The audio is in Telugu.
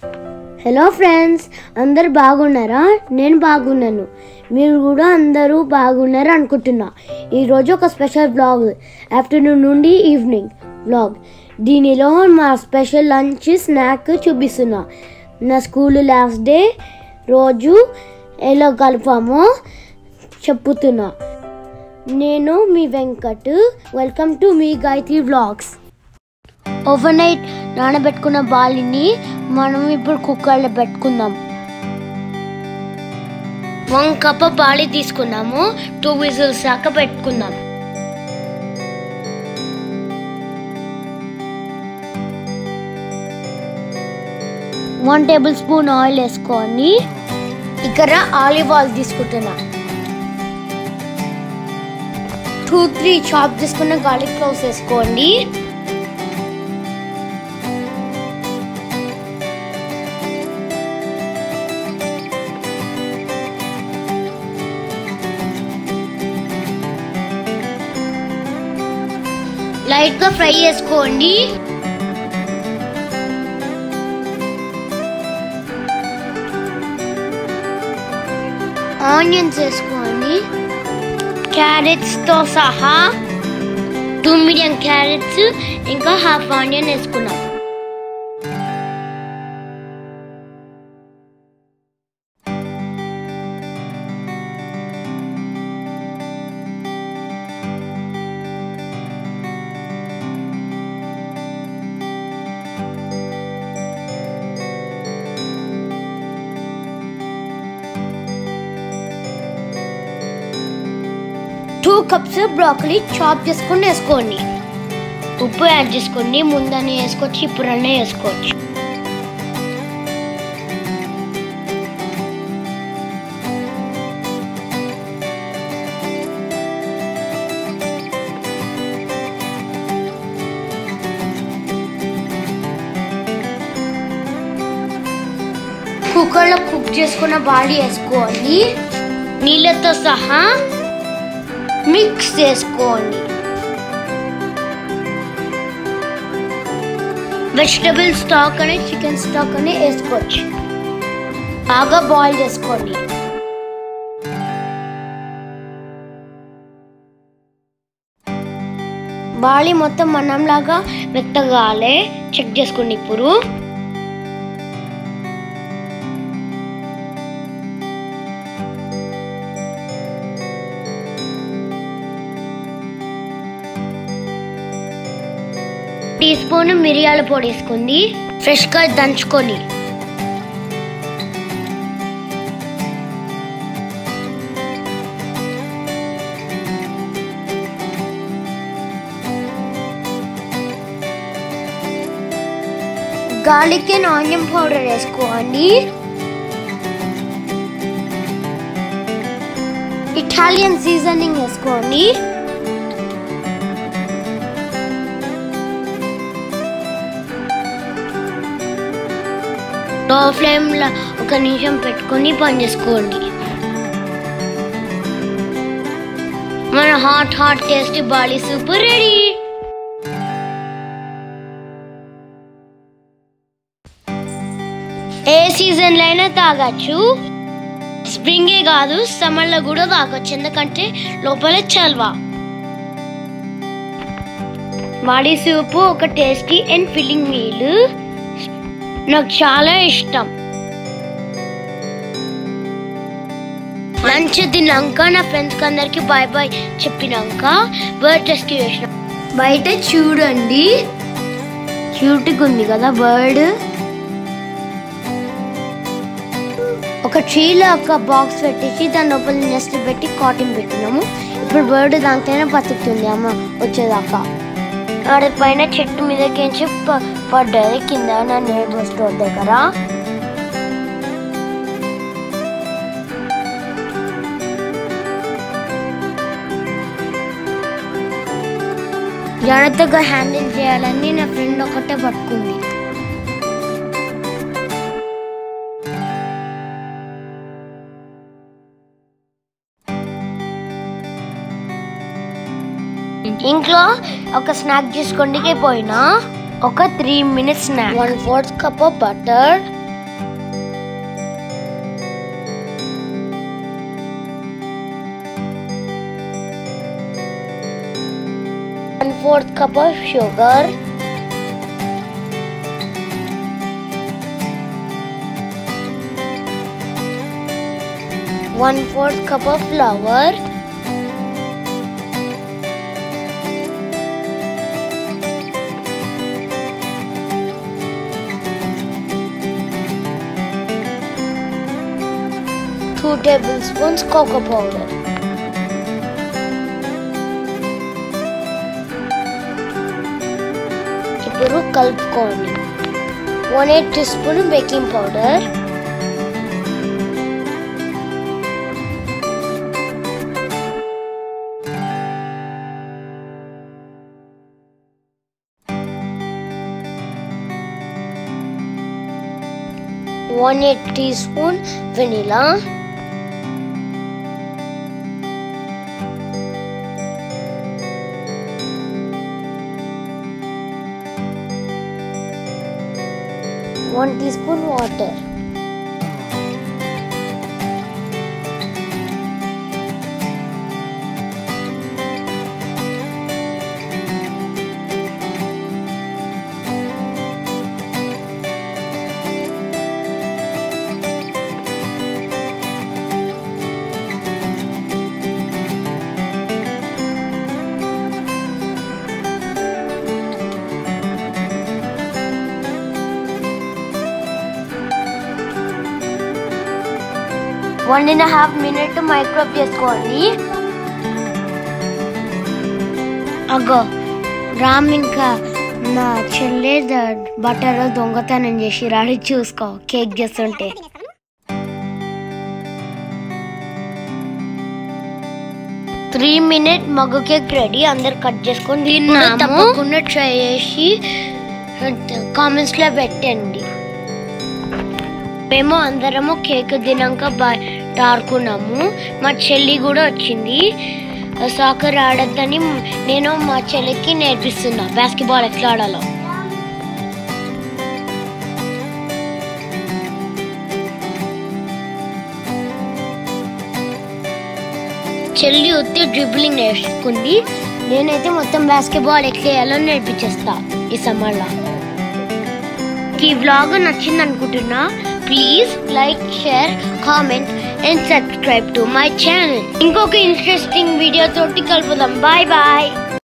హలో ఫ్రెండ్స్ అందరు బాగున్నారా నేను బాగున్నాను మీరు కూడా అందరూ బాగున్నారు అనుకుంటున్నా ఈరోజు ఒక స్పెషల్ బ్లాగ్ ఆఫ్టర్నూన్ నుండి ఈవినింగ్ బ్లాగ్ దీనిలో మా స్పెషల్ లంచ్ స్నాక్ చూపిస్తున్నా నా స్కూల్ లాస్ట్ డే రోజు ఎలా కలిపామో చెప్పుతున్నా నేను మీ వెంకట్ వెల్కమ్ టు మీ గాయత్రి వ్లాగ్స్ ఓవర్ నైట్ నానబెట్టుకున్న బాలిని మనం ఇప్పుడు కుక్కర్లో పెట్టుకుందాం వన్ కప్ బాలి తీసుకున్నాము టూ విజిల్స్ దాకా పెట్టుకుందాం వన్ టేబుల్ స్పూన్ ఆయిల్ వేసుకొని ఇక్కడ ఆలివ్ ఆయిల్ తీసుకుంటున్నా టూ త్రీ చాప్ చేసుకున్న గార్లిక్ క్లోవ్స్ వేసుకోండి లైట్ గా ఫ్రై చేసుకోండి ఆనియన్స్ వేసుకోండి క్యారెట్స్ తో సహా టూ మీడియం క్యారెట్స్ ఇంకా హాఫ్ ఆనియన్ వేసుకున్నాం టూ కప్స్ బ్రాకలీ చాప్ చేసుకొని వేసుకోండి ఉప్పు యాడ్ చేసుకోండి ముందని వేసుకోవచ్చు ఇప్పుడనే వేసుకోవచ్చు కుక్కర్లో కుక్ చేసుకున్న బాడీ వేసుకోండి నీళ్ళతో సహా మిక్స్ చేసుకోండి వెజిటబుల్ స్టాక్ అని చికెన్ స్టాక్ అని వేసుకోవచ్చు బాగా బాయిల్ చేసుకోండి బాళి మొత్తం మనంలాగా మెత్తగాలే చెక్ చేసుకోండి ఇప్పుడు టీ స్పూన్ మిరియాల పొడి వేసుకుంది ఫ్రెష్గా దంచుకొని గార్లిక్ అండ్ ఆనియన్ పౌడర్ వేసుకోండి ఇటాలియన్ సీజనింగ్ వేసుకోండి లో ఫ్లేమ్ లో ఒక నిమిషం పెట్టుకొని పని చేసుకోండి మన hot hot tasty barley soup ready ఏ సీజన్ లో అయినా తాగచ్చు స్ప్రింగే కాదు సమ్మర్ లో కూడా తాగొచ్చు ఎందుకంటే లోపల చల్వా బాడీ సూప్ ఒక టేస్టీ అండ్ ఫిల్లింగ్ మీల్ నాకు చాలా ఇష్టం లంచ్ తిన్నాక నా ఫ్రెండ్స్ అందరికి బాయ్ బాయ్ చెప్పినాక బర్డ్ రెస్క్యూ చేసిన బయట చూడండి క్యూట్గా ఉంది కదా బర్డ్ ఒక ట్రీలో ఒక బాక్స్ పెట్టేసి దాని లోపల నెస్ట్ పెట్టి కాటన్ పెట్టినాము ఇప్పుడు బర్డ్ దానికైనా బతుకుతుంది అమ్మ వచ్చేదాకా ఆడ పైన చెట్టు మీదకించి ప- పడ్డది కింద నా నేబర్ స్టోర్ దగ్గర జాగ్రత్తగా హ్యాండిల్ చేయాలని నా ఫ్రెండ్ ఒకటే పట్టుకుంది ఇంట్లో ఒక స్నాక్ చేసుకోండికి పోయినా ఒక three minutes snack one fourth cup of butter fourth cup of sugar one fourth cup of flour two tablespoons cocoa powder ఇప్పుడు కలుపుకోండి one eight teaspoon baking powder one eight teaspoon vanilla one teaspoon water one and half minute microwave చేసుకోండి అగో రామ్ ఇంకా నా చెల్లె బటర్ దొంగతనం చేసి రాడి చూసుకో కేక్ చేస్తుంటే three minute mug cake ready అందరు కట్ చేసుకొని తిన్నాము తప్పకుండా ట్రై చేసి కామెంట్స్ లో పెట్టండి మేము అందరము కేక్ తినాక బయట ఆడుకున్నాము మా చెల్లి కూడా వచ్చింది సాకర్ ఆడద్దని నేను మా చెల్లికి నేర్పిస్తున్నా బాస్కెట్బాల్ ఎట్లా ఆడాలో చెల్లి ఉత్తి డ్రిబ్లింగ్ నేర్చుకుంది నేనైతే మొత్తం బాస్కెట్బాల్ ఎట్లా వేయాలో నేర్పించేస్తా ఈ సమ్మర్లో ఈ వ్లాగ్ నచ్చింది అనుకుంటున్నా please like share comment and subscribe to my channel ఇంకొక ఇంట్రెస్టింగ్ వీడియో తోటి కలుపుదాం బాయ్ బాయ్